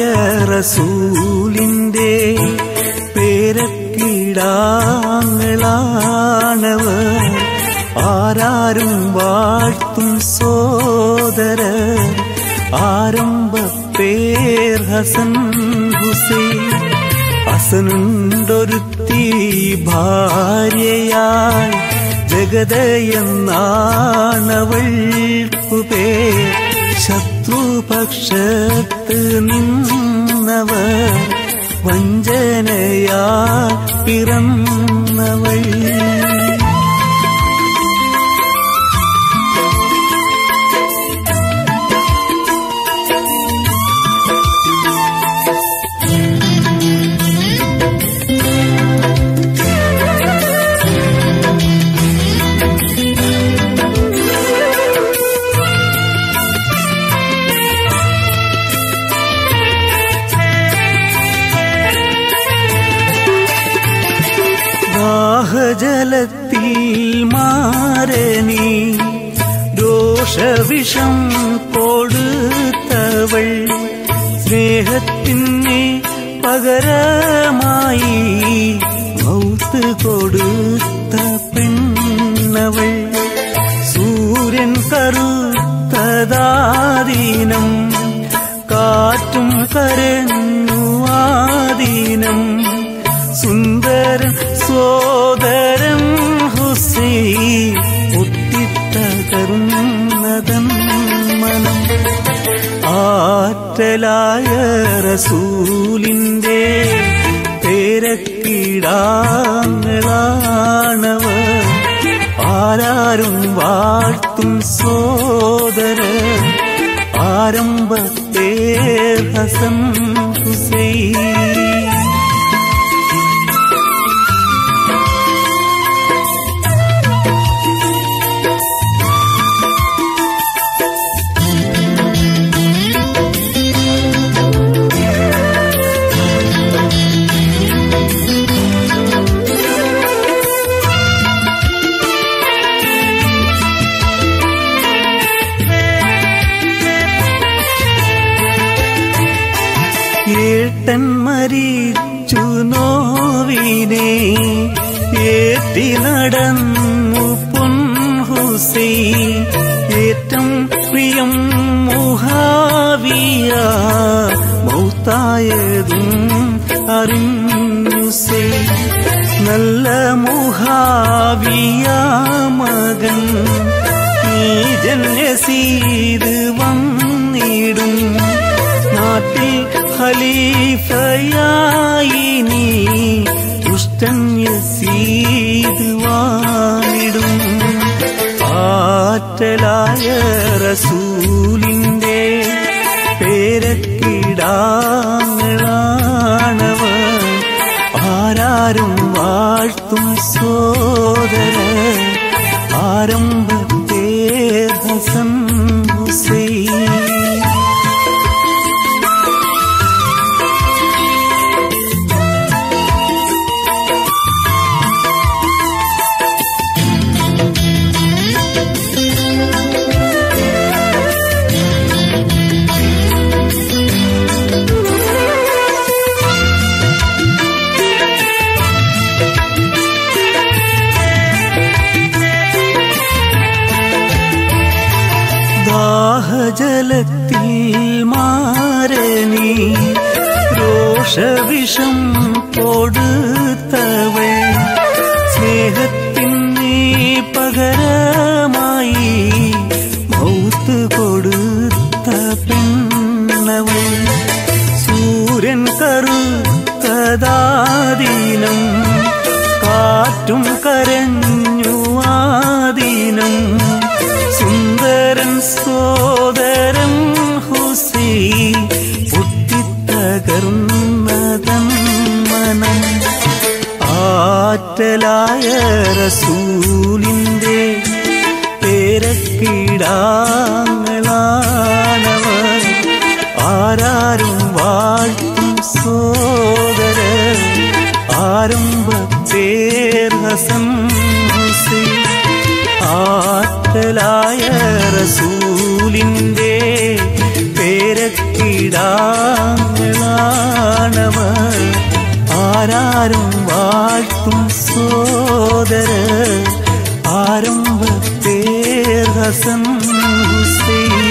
റസൂലിന്റെ പേരക്കിടാങ്ങളാണവർ ആരാരും വാഴ്ത്തും സോദര ആരംഭ പേർ ഹസൻ ഹുസൈൻ ഹസനുണ്ടൊരുത്തി ഭാര്യയായി ജഗതയെന്നാണവൾക്കു പേർ ശത്രുപക്ഷത്ത് നിന്നവർ വഞ്ചനയാ പിറന്നവൾ ദാഹജലത്തിൽ മാരണി ദോഷവിഷം കൊടുത്തവൾ സ്നേഹത്തിനെ പകരമായി മൗത്ത് കൊടുത്ത പെണ്ണവൾ സൂര്യൻ കറുത്തതാദീനം കാറ്റും കരഞ്ഞു ആദീനം സുന്ദരൻ സോദരൻ ഹുസൈൻ പൊട്ടിത്തകർന്നതൻ മനം ആറ്റലായ റസൂലിന്റെ പേരക്കിടാങ്ങളാണവർ ആരാരും വാഴ്ത്തും സോദര ആരംഭത്തെ ഹസൻ ഹുസൈൻ ഏട്ടൻ മരിച്ചു നോവിനെ ഏറ്റി നടന്നു പൊൻ ഹുസൈൻ ഏറ്റം പ്രിയം മുഹാവിയ മൗത്തായതും അറിഞ്ഞു സേ നല്ല മുഹാവിയ മകൻ നീ ജന്യസീത് വന്നിടും നാട്ടിൽ ഖലീഫയായി നീ ദുഷ്ടൻ യസീദ് വാണിടും ആറ്റലായ റസൂലിന്റെ പേരക്കിടാങ്ങളാണവർ ആരാരും വാഴ്ത്തും സോദര ആരംഭത്തെ ഹസൻ ഹുസൈൻ ദാഹജലത്തിൽ മാരണി രോഷവിഷം കൊടുത്തവൾ സ്നേഹത്തിനെ പകരമായി മൗത്ത് കൊടുത്ത പെണ്ണവൾ സൂര്യൻ കറുത്തതാദീനം കാറ്റും കരഞ്ഞു ആദീനം സുന്ദരൻ സോദരൻ ഹുസൈൻ പൊട്ടിത്തകർന്നതൻ മനം ആറ്റലായ റസൂലിന്റെ പേരക്കിടാങ്ങളാണവർ ആരാരും വാഴ്ത്തും സോദര ആരംഭത്തേർ ഹസൻ ഹുസൈൻ ആറ്റലായ റസൂലിന്റെ പേരക്കിടാങ്ങളാണവർ ആരാരും വാഴ്ത്തും സോദര ആരംഭ പേർ ഹസൻ ഹുസൈൻ